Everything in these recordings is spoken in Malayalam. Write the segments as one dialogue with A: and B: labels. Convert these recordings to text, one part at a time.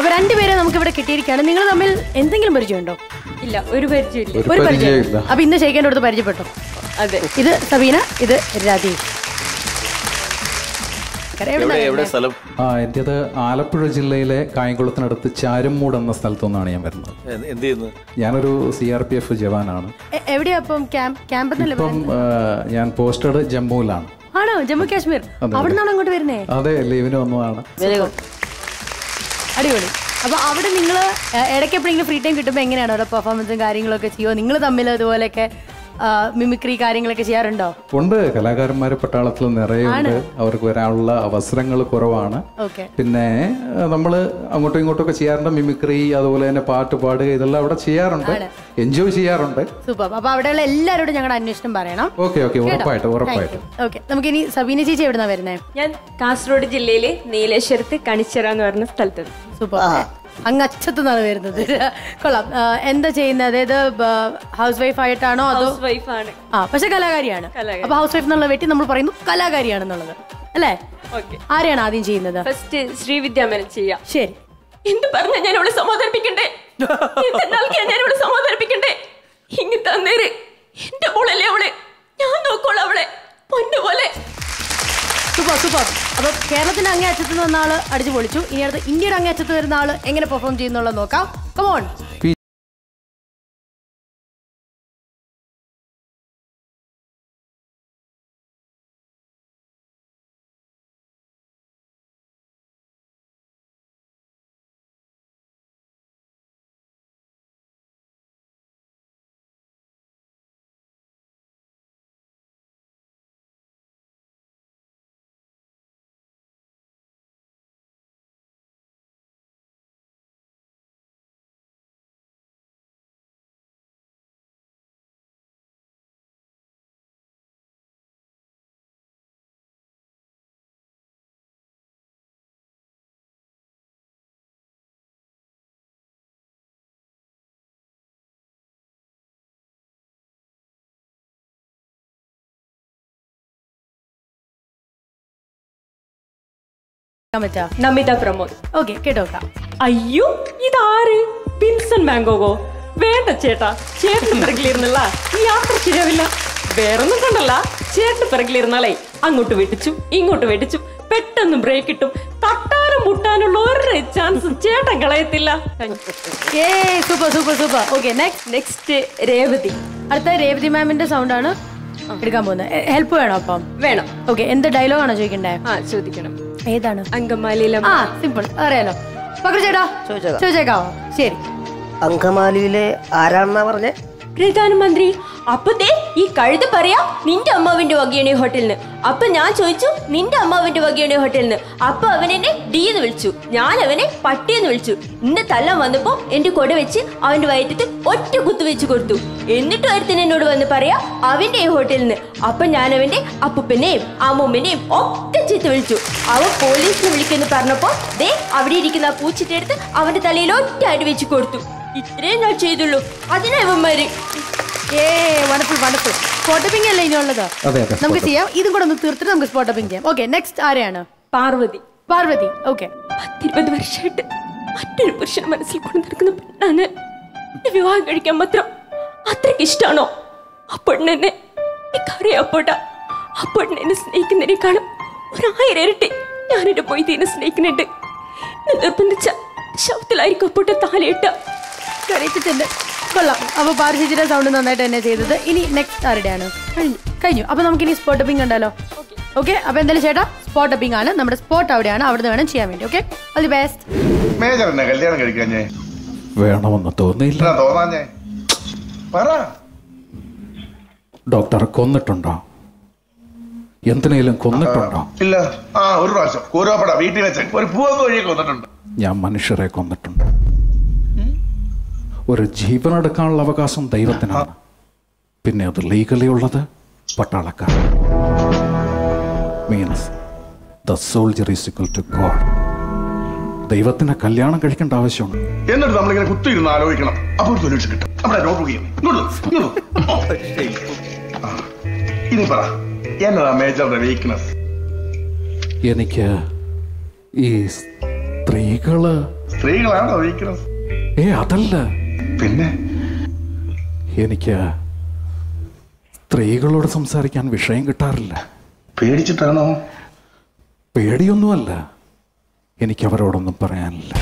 A: അപ്പൊ രണ്ടുപേരെ നമുക്ക് ഇവിടെ കിട്ടിയിരിക്കുകയാണ് നിങ്ങൾ തമ്മിൽ എന്തെങ്കിലും പരിചയമുണ്ടോ
B: ഇല്ല ഒരു പരിചയമില്ല
C: ഒരു പരിചയമില്ല
A: അപ്പൊ ഇന്ന് ഷെയ്ക്കേണ്ട അടുത്ത് പരിചയപ്പെട്ടോ
B: അതെ
A: ഇത് സബീന ഇത് രതീഷ്
D: എവിടെ എവിടെ സ്ഥലം
C: ആ എൻ്റേത് ആലപ്പുഴ ജില്ലയിലെ കായംകുളത്തിനടുത്ത് ചാരുമൂട് എന്ന സ്ഥലത്തു നിന്നാണ് ഞാൻ വരുന്നത്
D: എ- എന്ത് ചെയ്യുന്നു
C: ഞാനൊരു സി ആർ പി എഫ് ജവാനാണ്
A: എ- എവിടെയാ അപ്പം ക്യാമ്പ് ക്യാമ്പ് എന്നല്ലേ
C: ഇപ്പം ആ, ഞാൻ പോസ്റ്റഡ് ജമ്മുവിലാണ്
A: ആണോ ജമ്മു കാശ്മീർ അവിടെ നിന്നാണോ അങ്ങോട്ട് വരുന്നേ
C: അതെ ലീവിന് വന്നതാണ്
A: അടിപൊളി അപ്പൊ അവിടെ നിങ്ങൾ ഇടയ്ക്ക് എപ്പോഴെങ്കിലും ഫ്രീ ടൈം കിട്ടുമ്പോൾ എങ്ങനെയാണ് അവിടെ പെർഫോമൻസും കാര്യങ്ങളൊക്കെ ചെയ്യുമോ നിങ്ങൾ തമ്മിൽ ഇതുപോലെയൊക്കെ മിമിക്രി കാര്യങ്ങളൊക്കെ ചെയ്യാറുണ്ടോ
C: ഉണ്ട് കലാകാരന്മാർ പട്ടാളത്തിൽ നിറയുണ്ട് അവർക്ക് വരാനുള്ള അവസരങ്ങൾ കുറവാണ്
A: ഓക്കെ
C: പിന്നെ നമ്മൾ അങ്ങോട്ടും ഇങ്ങോട്ടും ഒക്കെ ചെയ്യാറുണ്ട് മിമിക്രി അതുപോലെ തന്നെ പാട്ട് പാടുക ഇതെല്ലാം അവിടെ ചെയ്യാറുണ്ട് എൻജോയ് ചെയ്യാറുണ്ട്
A: സൂപ്പർ അപ്പൊ അവിടെയുള്ള എല്ലാവരോടും ഞങ്ങളുടെ അന്വേഷണം പറയണം
C: ഓക്കെ ഓക്കെ ഉറപ്പായിട്ടും ഉറപ്പായിട്ടും
A: ഓക്കെ നമുക്കിനി സബീന ചേച്ചി എവിടുന്നാ വരുന്നേ
B: ഞാൻ കാസർഗോഡ് ജില്ലയിലെ നീലേശ്വരത്ത് കണിച്ചിറ എന്ന് പറഞ്ഞ സ്ഥലത്ത്
A: സൂപ്പർ അങ്ങ് അച്ചത്തുനിന്നാണ് വരുന്നത് കൊള്ളാം ആ, എന്താ ചെയ്യുന്നത് അതായത് ഹൗസ് വൈഫ് ആയിട്ടാണോ അതോ
B: ഹൗസ് വൈഫാണ്
A: ആ പക്ഷെ കലാകാരിയാണ്
B: കലാകാരി.
A: അപ്പൊ ഹൗസ് വൈഫ് എന്നുള്ള വെട്ടി നമ്മൾ പറയുന്നു കലാകാരിയാണെന്നുള്ളത് അല്ലേ
B: ഓക്കെ
A: ആരെയാണ് ആദ്യം ചെയ്യുന്നത്
B: ഫസ്റ്റ് ശ്രീവിദ്യാമേനൻ ചെയ്യാം
A: ശരി
B: എന്ത് പറഞ്ഞ ഞാൻ അവളെ സമാധാനിപ്പിക്കണ്ടേ എന്ത് നൽകിയാ ഞാൻ അവളെ സമാധാനിപ്പിക്കണ്ടേ ഇങ്ങ് തന്നേര് എന്റെ മോളല്ലേ അവള് ഞാൻ നോക്കോളാം അവളെ പൊന്നു പോലെ
A: സൂപ്പർ സൂപ്പർ അപ്പൊ കേരളത്തിന്റെ അങ്ങേ അറ്റത്ത് നിന്ന് വന്ന ആള് അടിച്ചു പൊളിച്ചു ഇനി അടുത്ത് ഇന്ത്യയുടെ അങ്ങേ അറ്റത്ത് വരുന്ന ആള് എങ്ങനെ പെർഫോം ചെയ്യുന്നുള്ളത് നോക്കാം കമോൺ പറ്റാ
B: നമിത പ്രമോദ്
A: ഓക്കെ കേട്ടോക്കാം
B: അയ്യോ ഇതാര് വിൻസൻ ബാങ്കോകോ വേണ്ട ചേട്ടാ ചേട്ടന് പിറകിലിരുന്നല്ല ഈ യാത്ര ശരിയാവില്ല വേറൊന്നും കണ്ടല്ല ചേട്ടന് പിറകിലിരുന്നാലേ അങ്ങോട്ട് വെട്ടിച്ചു ഇങ്ങോട്ട് വെട്ടിച്ചു പെട്ടെന്ന് ബ്രേക്ക് ഇട്ടും തട്ടാനും മുട്ടാനുള്ള ഒരു ചാൻസും ചേട്ടൻ കളയത്തില്ല
A: ഏ super super super okay next
B: next Revathi
A: അടുത്ത രേവതി മാമിന്റെ സൗണ്ട് ആണ് എടുക്കാൻ പോകുന്നത് ഹെൽപ്പ് വേണോ അപ്പം
B: വേണം
A: ഓക്കെ എന്ത് ഡയലോഗ് ആണോ ചോദിക്കണ്ടേ
B: ആ ചോദിക്കണം
A: ഏതാണ്
B: അങ്കമാലിയിലെ
A: ആ സിമ്പിൾ അറിയാലോ പക്രു ചേട്ടാ ചോദിച്ചേക്കാവോ ശരി
E: അങ്കമാലിയിലെ ആരാണെന്നാ പറഞ്ഞേ
B: പ്രധാനമന്ത്രി അപ്പൊ ദേ ഈ കഴുത പറയാ നിന്റെ അമ്മാവിന്റെ വകയാണ് ഹോട്ടലിന് അപ്പൊ ഞാൻ ചോദിച്ചു നിന്റെ അമ്മാവിന്റെ വകയാണ് ഹോട്ടലിന് അപ്പൊ അവൻ എന്നെ ഡി എന്ന് വിളിച്ചു ഞാൻ അവനെ പട്ടി എന്ന് വിളിച്ചു ഇന്ന് തല്ലാൻ വന്നപ്പോ എന്റെ കൊട വെച്ച് അവന്റെ വയറ്റത്ത് ഒറ്റ കുത്തു വെച്ച് കൊടുത്തു എന്നിട്ട് ഒരുത്തൻ എന്നോട് വന്ന് പറയാ അവന്റെ ഈ ഹോട്ടലിൽ നിന്ന് അപ്പൊ ഞാൻ അവന്റെ അപ്പൂപ്പനെയും അമ്മൂമ്മനെയും ഒക്കെ ചീത്ത വിളിച്ചു അവൻ പോലീസിനെ വിളിക്കുന്നു പറഞ്ഞപ്പോ ദേ അവിടെ ഇരിക്കുന്ന ആ പൂച്ചിട്ടെടുത്ത് അവന്റെ തലയിൽ ഒറ്റ അടി വെച്ച് കൊടുത്തു ഇത്രയും ഞാൻ ചെയ്തുള്ളൂ അതിനാ ഇവന്മാര്
A: ഏ വണ്ടർഫുൾ വണ്ടർഫുൾ സ്പോട്ടപ്പിംഗ് അല്ലേ ഇനിയുള്ളത്
C: അതെ അതെ
A: നമുക്ക് ചെയ്യാം ഇതും കൂടെ ഒന്ന് തീർത്തിട്ട് നമുക്ക് സ്പോട്ടപ്പിംഗ് ചെയ്യാം ഓക്കെ നെക്സ്റ്റ് ആരെയാണ്
B: പാർവതി
A: പാർവതി ഓക്കെ
B: പത്തിരുപത് വർഷമായിട്ട് മറ്റൊരു പുരുഷൻ മനസ്സിൽ കൊണ്ട് നടക്കുന്ന പെണ്ണാണ് എന്നെ വിവാഹം കഴിക്കാൻ മാത്രം അത്രയ്ക്ക് ഇഷ്ടമാണോ ആ പെണ്ണെന്നെ എനിക്കറിയാം അപ്പോട്ടാ ആ പെണ്ണെന്നെ സ്നേഹിക്കുന്നതിനേക്കാളും ഒരായിരം ഇരട്ടി ഞാൻ എന്റെ പോയി തീനെ സ്നേഹിക്കുന്നുണ്ട് എന്നെ നിർബന്ധിച്ച ശവത്തിലായിരിക്കും അപ്പോട്ടെ താലയിട്ട
A: കരയിച്ചിട്ടുണ്ട് കൊള്ളാം അപ്പൊ പാർവതിയുടെ സൗണ്ട് നന്നായിട്ട് തന്നെ ചെയ്തത് ഇനി നെക്സ്റ്റ് ആരുടെയാണ് കഴിഞ്ഞു കഴിഞ്ഞു അപ്പൊ നമുക്ക് ഇനി സ്പോട്ടപ്പിംഗ് ഉണ്ടല്ലോ ഓക്കെ അപ്പൊ എന്തായാലും ചേട്ടാ സ്പോട്ടപ്പിംഗ് ആണ് നമ്മുടെ സ്പോട്ട് അവിടെയാണ് അവിടെ വേണം ചെയ്യാൻ വേണ്ടി okay all the best
F: major എന്നെ കല്യാണം കഴിക്കാഞ്ഞേ
C: വേണമെന്ന് തോന്നിയില്ല
F: എന്നാ തോന്നാഞ്ഞേ പറ
C: ഡോക്ടർ കൊന്നിട്ടുണ്ടോ എന്തിനേലും കൊന്നിട്ടുണ്ടോ
F: ഇല്ല ആ ഒരു പ്രാവശ്യം കൂരോപ്പട വീട്ടിൽ വെച്ച് ഒരു പൂവൊക്കെ വഴിയൊക്കെ വന്നിട്ടുണ്ട്
C: ഞാൻ മനുഷ്യരെ കൊന്നിട്ടുണ്ട് ഒരു ജീവനെടുക്കാനുള്ള അവകാശം ദൈവത്തിനാണ് പിന്നെ അത് ലീഗലി ഉള്ളത് പട്ടാളക്കാർ means the soldier is equal to god ദൈവത്തിനെ കല്യാണം കഴിക്കേണ്ട ആവശ്യമുണ്ട്
F: എന്നിട്ട് നമ്മളിങ്ങനെ കുത്തിയിരുന്ന് ആലോചിക്കണം അപ്പോൾ ഒരു സൊല്യൂഷൻ കിട്ടും നമ്മുടെ നോട്ട് ബുക്ക് ചെയ്യുന്നു ഇങ്ങോട്ട് ഇങ്ങോട്ട് ആ, ഇനി പറ എന്നതാ മേജറുടെ വീക്ക്നെസ്
C: എനിക്ക് ഈ സ്ത്രീകള്
F: സ്ത്രീകളാണോ വീക്ക്നെസ്
C: ഏ അതല്ല
F: പിന്നെ
C: എനിക്ക് സ്ത്രീകളോട് സംസാരിക്കാൻ വിഷയം കിട്ടാറില്ല
F: പേടിച്ചിട്ടാണോ
C: പേടിയൊന്നുമല്ല എനിക്ക് അവരോടൊന്നും പറയാനില്ല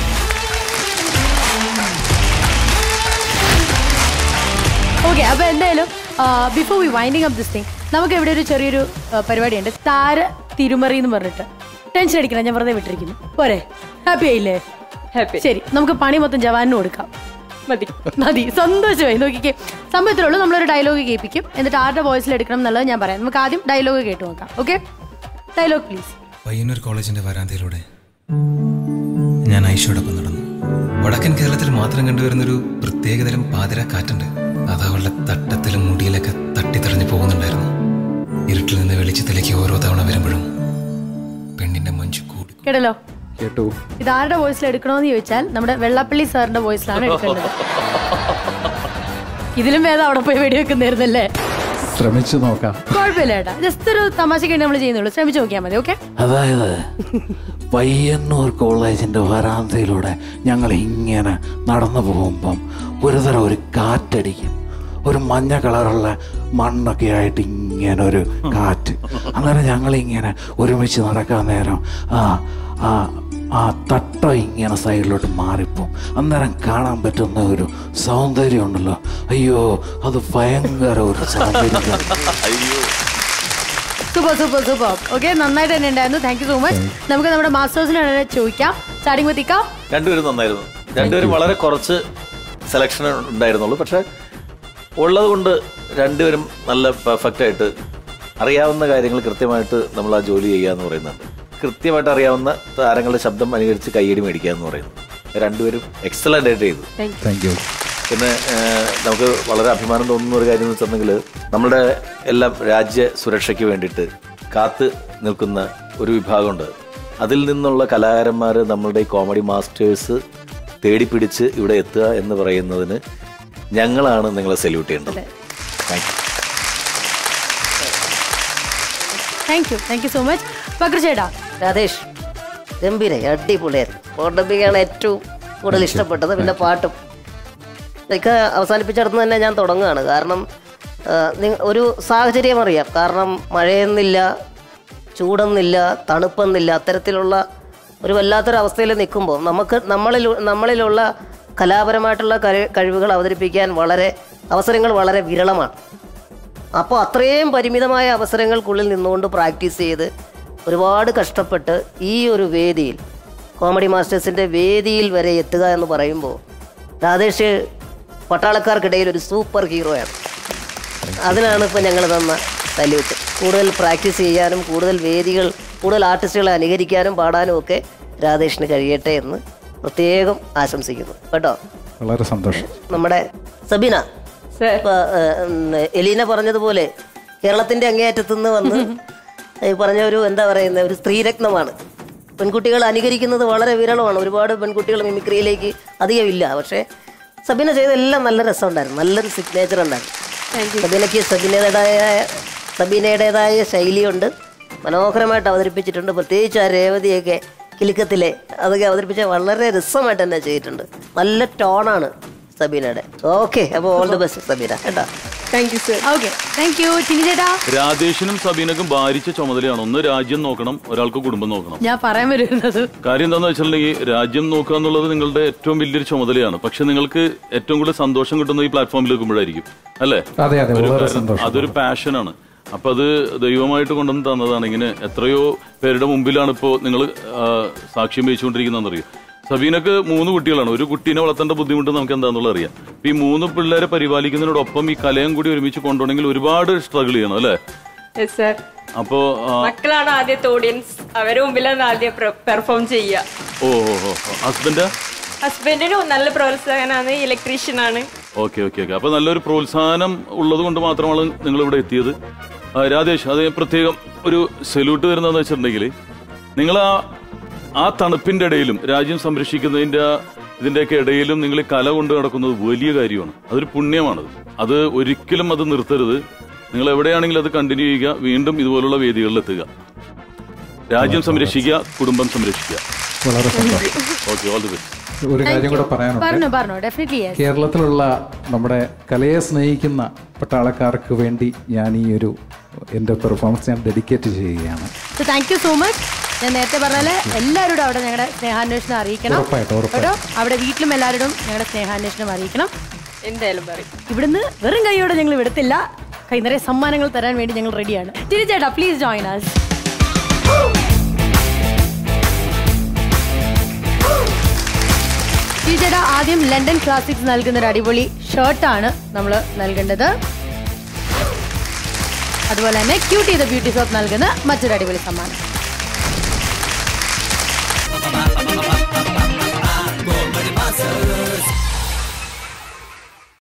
A: ഓക്കെ അപ്പൊ എന്തായാലും before we winding up this thing നമുക്ക് ഇവിടെ ഒരു ചെറിയൊരു ആ, പരിപാടിയുണ്ട് താര തിരുമറി എന്ന് പറഞ്ഞിട്ട് ടെൻഷൻ അടിക്കണം ഞാൻ വെറുതെ വിട്ടിരിക്കുന്നു പോരെ ഹാപ്പി ആയില്ലേ
B: ഹാപ്പി
A: ശരി നമുക്ക് പണി മൊത്തം ജവാനിന് കൊടുക്കാം
B: മതി
A: മതി സന്തോഷമായി നോക്കിക്കേ സംഭവത്തിലുള്ളൂ നമ്മളൊരു ഡയലോഗ് കേൾപ്പിക്കും എന്നിട്ട് ആരുടെ വോയിസിൽ എടുക്കണം എന്നുള്ളത് ഞാൻ പറയാം നമുക്ക് ആദ്യം ഡയലോഗ് കേട്ട് നോക്കാം ഓക്കെ ഡയലോഗ് പ്ലീസ്
D: പയ്യന്നൂർ കോളേജിന്റെ വരാന്തയിലൂടെ ഞാൻ ഐഷയോടൊപ്പം നടന്നു വടക്കൻ കേരളത്തിൽ മാത്രം കണ്ടുവരുന്നൊരു പ്രത്യേകതരം പാതിര കാറ്റുണ്ട് അത് അവളുടെ തട്ടത്തിലും മുടിയിലൊക്കെ തട്ടിത്തെറിഞ്ഞു പോകുന്നുണ്ടായിരുന്നു ഇരുട്ടിൽ നിന്ന് വെളിച്ചത്തിലേക്ക് ഓരോ തവണ വരുമ്പോഴും പെണ്ണിന്റെ മഞ്ചു കൂടി
A: കേട്ടല്ലോ
C: കേട്ടു
A: ഇത് ആരുടെ വോയിസിൽ എടുക്കണമെന്ന് ചോദിച്ചാൽ നമ്മുടെ വെള്ളപ്പള്ളി സാറിന്റെ വോയിസിലാണ് എടുക്കേണ്ടത് ഇതിലും വേദം അവിടെ പോയി വെടിവെക്കുന്നായിരുന്നല്ലേ
C: ശ്രമിച്ചു നോക്കാം
A: കുഴപ്പമില്ല ഏട്ടാ ജസ്റ്റ് ഒരു തമാശക്ക് വേണ്ടി നമ്മൾ ചെയ്യുന്നുള്ളൂ ശ്രമിച്ചു നോക്കിയാൽ മതി ഓക്കെ
G: അതായത് പയ്യന്നൂർ കോളേജിന്റെ വരാന്തയിലൂടെ ഞങ്ങൾ ഇങ്ങനെ നടന്നു പോകുമ്പം ഒരു തരം ഒരു കാറ്റടിക്കും ഒരു മഞ്ഞ കളറുള്ള മണ്ണൊക്കെ ആയിട്ട് ഇങ്ങനെ ഒരു കാറ്റ് അന്നേരം ഞങ്ങളിങ്ങനെ ഒരുമിച്ച് നടക്കാൻ നേരം ആ ആ ആ തട്ട ഇങ്ങനെ സൈഡിലോട്ട് മാറിപ്പോവും അന്നേരം കാണാൻ പറ്റുന്ന ഒരു സൗന്ദര്യം ഉണ്ടല്ലോ അയ്യോ അത് ഭയങ്കര ഒരു സൗന്ദര്യം
A: സൂപ്പർ സൂപ്പർ സൂപ്പർ ഓക്കെ നന്നായിട്ട് തന്നെ ഉണ്ടായിരുന്നു താങ്ക് യു സോ മച്ച് നമുക്ക് നമ്മുടെ മാസ്റ്റേഴ്സിനോട് ചോദിക്കാം സ്റ്റാർട്ടിംഗ് വിത്തിക്കാം
H: രണ്ടുപേരും നന്നായിരുന്നു രണ്ടുപേരും വളരെ കുറച്ച് സെലക്ഷൻ ഉണ്ടായിരുന്നുള്ളൂ പക്ഷെ ഉള്ളത് കൊണ്ട് രണ്ടുപേരും നല്ല പെർഫെക്റ്റ് ആയിട്ട് അറിയാവുന്ന കാര്യങ്ങൾ കൃത്യമായിട്ട് നമ്മൾ ആ ജോലി ചെയ്യുക എന്ന് പറയുന്നുണ്ട് കൃത്യമായിട്ട് അറിയാവുന്ന താരങ്ങളുടെ ശബ്ദം അനുകരിച്ച് കൈയടി മേടിക്കുക എന്ന് പറയുന്നു രണ്ടുപേരും എക്സലന്റ് ആയിട്ട് ചെയ്തു
C: താങ്ക് യു
H: പിന്നെ ഏഹ്, നമുക്ക് വളരെ അഭിമാനം തോന്നുന്ന ഒരു കാര്യം എന്ന് വെച്ചിട്ടുണ്ടെങ്കിൽ നമ്മുടെ എല്ലാം രാജ്യ സുരക്ഷയ്ക്ക് വേണ്ടിയിട്ട് കാത്ത് നിൽക്കുന്ന ഒരു വിഭാഗമുണ്ട് അതിൽ നിന്നുള്ള കലാകാരന്മാർ നമ്മളുടെ ഈ കോമഡി മാസ്റ്റേഴ്സ് തേടിപ്പിടിച്ച് ഇവിടെ എത്തുക എന്ന് പറയുന്നതിന് ഞങ്ങളാണ് നിങ്ങളെ സല്യൂട്ട് ചെയ്യേണ്ടത് thank you
A: thank you thank you so much Pakru ചേട്ടാ
E: രാധേഷ് ഗംഭീര അടിപൊളിയായിരുന്നു ഫോട്ടോപ്പിക്കാണ് ഏറ്റവും കൂടുതൽ ഇഷ്ടപ്പെട്ടത് പിന്നെ പാട്ടും ഇതൊക്കെ അവസാനിപ്പിച്ചെടുത്ത് തന്നെ ഞാൻ തുടങ്ങുകയാണ് കാരണം ആ, നി- ഒരു സാഹചര്യം അറിയാം കാരണം മഴയെന്നില്ല ചൂടെന്നില്ല തണുപ്പെന്നില്ല അത്തരത്തിലുള്ള ഒരു വല്ലാത്തൊരു അവസ്ഥയിൽ നിൽക്കുമ്പോൾ നമുക്ക് നമ്മളിൽ നമ്മളിലുള്ള കലാപരമായിട്ടുള്ള കഴി- കഴിവുകൾ അവതരിപ്പിക്കാൻ വളരെ അവസരങ്ങൾ വളരെ വിരളമാണ് അപ്പോൾ അത്രയും പരിമിതമായ അവസരങ്ങൾക്കുള്ളിൽ നിന്നുകൊണ്ട് പ്രാക്ടീസ് ചെയ്ത് ഒരുപാട് കഷ്ടപ്പെട്ട് ഈ ഒരു വേദിയിൽ കോമഡി മാസ്റ്റേഴ്സിൻ്റെ വേദിയിൽ വരെ എത്തുക എന്ന് പറയുമ്പോൾ രാധേഷ് പട്ടാളക്കാർക്കിടയിൽ ഒരു സൂപ്പർ ഹീറോയാണ് അതിനാണ് ഇപ്പോൾ ഞങ്ങൾ തന്ന സല്യൂട്ട് കൂടുതൽ പ്രാക്ടീസ് ചെയ്യാനും കൂടുതൽ വേദികൾ കൂടുതൽ ആർട്ടിസ്റ്റുകളെ അനുകരിക്കാനും പാടാനും ഒക്കെ രാധേഷിന് കഴിയട്ടെ എന്ന് പ്രത്യേകം ആശംസിക്കുന്നു കേട്ടോ
C: വളരെ സന്തോഷം
E: നമ്മുടെ സബീന
B: സർ
E: ഇപ്പൊ, ഏഹ്, ഉം, എലീന പറഞ്ഞതുപോലെ കേരളത്തിന്റെ അങ്ങേയറ്റത്തു നിന്ന് വന്ന് ഈ പറഞ്ഞ ഒരു എന്താ പറയുന്ന ഒരു സ്ത്രീരത്നമാണ് പെൺകുട്ടികൾ അനുകരിക്കുന്നത് വളരെ വിരളമാണ് ഒരുപാട് പെൺകുട്ടികൾ മിമിക്രിയിലേക്ക് അധികമില്ല പക്ഷേ സബീന ചെയ്തെല്ലാം നല്ല രസമുണ്ടായിരുന്നു നല്ലൊരു സിഗ്നേച്ചർ ഉണ്ടായിരുന്നു സബീനയ്ക്ക് സബീനയുടേതായ സബീനയുടേതായ ശൈലിയുണ്ട് മനോഹരമായിട്ട് അവതരിപ്പിച്ചിട്ടുണ്ട് പ്രത്യേകിച്ച് ആ രേവതിയൊക്കെ കിലുക്കത്തിലെ അതൊക്കെ അവതരിപ്പിച്ച വളരെ രസമായിട്ട് തന്നെ ചെയ്തിട്ടുണ്ട് നല്ല ടോണാണ് സബീനയുടെ ഓക്കെ അപ്പോൾ ഓൾ ദി ബെസ്റ്റ് സബീന കേട്ടോ
B: thank you sir
A: okay thank you Tini ചേട്ടാ
I: രാധേഷിനും സബീനക്കും ഭാരിച്ച ചുമതലയാണ് ഒന്ന് രാജ്യം നോക്കണം ഒരാൾക്ക് കുടുംബം നോക്കണം
A: ഞാൻ പറയാൻ വരുന്നത്
I: കാര്യം എന്താന്ന് വെച്ചിട്ടുണ്ടെങ്കിൽ രാജ്യം നോക്കുക എന്നുള്ളത് നിങ്ങളുടെ ഏറ്റവും വലിയൊരു ചുമതലയാണ് പക്ഷെ നിങ്ങൾക്ക് ഏറ്റവും കൂടുതൽ സന്തോഷം കിട്ടുന്നത് ഈ പ്ലാറ്റ്ഫോമിൽ നിൽക്കുമ്പോഴായിരിക്കും അല്ലേ
C: അതെ അതെ
I: ഒരു
C: വളരെ
I: കാര്യം-
C: സന്തോഷം
I: അതൊരു പാഷനാണ് അപ്പൊ അത് ദൈവമായിട്ട് കൊണ്ടുവന്ന് തന്നതാണ് ഇങ്ങനെ എത്രയോ പേരുടെ മുമ്പിലാണ് ഇപ്പോ നിങ്ങൾ സാക്ഷ്യം വഹിച്ചുകൊണ്ടിരിക്കുന്നതെന്നറിയോ സബീനക്ക് മൂന്ന് കുട്ടികളാണ് ഒരു കുട്ടീനെ വളർത്തേണ്ട ബുദ്ധിമുട്ട് നമുക്ക് എന്താണെന്നുള്ളത് അറിയാം അപ്പൊ ഈ മൂന്ന് പിള്ളേരെ പരിപാലിക്കുന്നതിനോടൊപ്പം ഈ കലയും കൂടി ഒരുമിച്ച് കൊണ്ടുപോകണമെങ്കിൽ ഒരുപാട് സ്ട്രഗിൾ ചെയ്യണം അല്ലേ
B: യെസ് സർ
I: അപ്പോ ആ,
B: മക്കളാണ് ആദ്യത്തെ ഓഡിയൻസ് അവരെ മുമ്പിലാണ് ആദ്യം പെർഫോം ചെയ്യുക
I: ഓ ഓ ഓ ഹസ്ബൻഡ്
B: ഹസ്ബൻഡിനും നല്ല പ്രോത്സാഹനമാണ് ഇലക്ട്രീഷ്യൻ ആണ്
I: ഓക്കെ ഓക്കെ ഓക്കെ അപ്പൊ നല്ലൊരു പ്രോത്സാഹനം ഉള്ളത് കൊണ്ട് മാത്രമാണ് നിങ്ങൾ ഇവിടെ എത്തിയത് ആ, രാജേഷ് അത് പ്രത്യേകം ഒരു സല്യൂട്ട് വരുന്നതെന്ന് വെച്ചിട്ടുണ്ടെങ്കിൽ നിങ്ങൾ ആ ആ തണുപ്പിന്റെ ഇടയിലും രാജ്യം സംരക്ഷിക്കുന്നതിന്റെ ആ ഇതിന്റെയൊക്കെ ഇടയിലും നിങ്ങൾ ഈ കല കൊണ്ട് നടക്കുന്നത് വലിയ കാര്യമാണ് അതൊരു പുണ്യമാണ് അത് ഒരിക്കലും അത് നിർത്തരുത് നിങ്ങൾ എവിടെയാണെങ്കിലും അത് കണ്ടിന്യൂ ചെയ്യുക വീണ്ടും ഇതുപോലുള്ള വേദികളിൽ എത്തുക രാജ്യം സംരക്ഷിക്കുക കുടുംബം സംരക്ഷിക്കുക
C: വളരെ സന്തോഷം
I: ഓക്കെ ഓൾ ദി ബെസ്റ്റ്
C: ഒരു കാര്യം കൂടെ പറയാനുണ്ട്
A: പറഞ്ഞോ പറഞ്ഞോ ഡെഫിനറ്റ്ലി യെസ്
C: കേരളത്തിലുള്ള നമ്മുടെ കലയെ സ്നേഹിക്കുന്ന പട്ടാളക്കാർക്ക് വേണ്ടി ഞാൻ ഈ ഒരു എൻ്റെ പെർഫോമൻസ് ഞാൻ ഡെഡിക്കേറ്റ് ചെയ്യുകയാണ്
A: so thank you so much ഞാൻ നേരത്തെ പറഞ്ഞാല് എല്ലാവരോടും അവിടെ ഞങ്ങളുടെ സ്നേഹാന്വേഷണം അറിയിക്കണം
C: ഉറപ്പായിട്ടും, ഉറപ്പായിട്ടും.
A: കേട്ടോ അവിടെ വീട്ടിലും എല്ലാവരോടും ഞങ്ങളുടെ സ്നേഹാന്വേഷണം അറിയിക്കണം
B: എന്തായാലും പറയും
A: ഇവിടുന്ന് വെറും കൈയോടെ ഞങ്ങൾ വിടത്തില്ല കൈ നിറയെ സമ്മാനങ്ങൾ തരാൻ വേണ്ടി ഞങ്ങൾ റെഡിയാണ് തിരിച്ചേട്ടാ പ്ലീസ് ജോയിൻ us തിരിച്ചേട്ടാ ആദ്യം ലണ്ടൻ ക്ലാസിക്സ് നൽകുന്ന ഒരു അടിപൊളി ഷർട്ടാണ് നമ്മൾ നൽകേണ്ടത് അതുപോലെ തന്നെ ക്യൂട്ടി ദ ബ്യൂട്ടി ഷോപ്പ് നൽകുന്ന മറ്റൊരു അടിപൊളി സമ്മാനം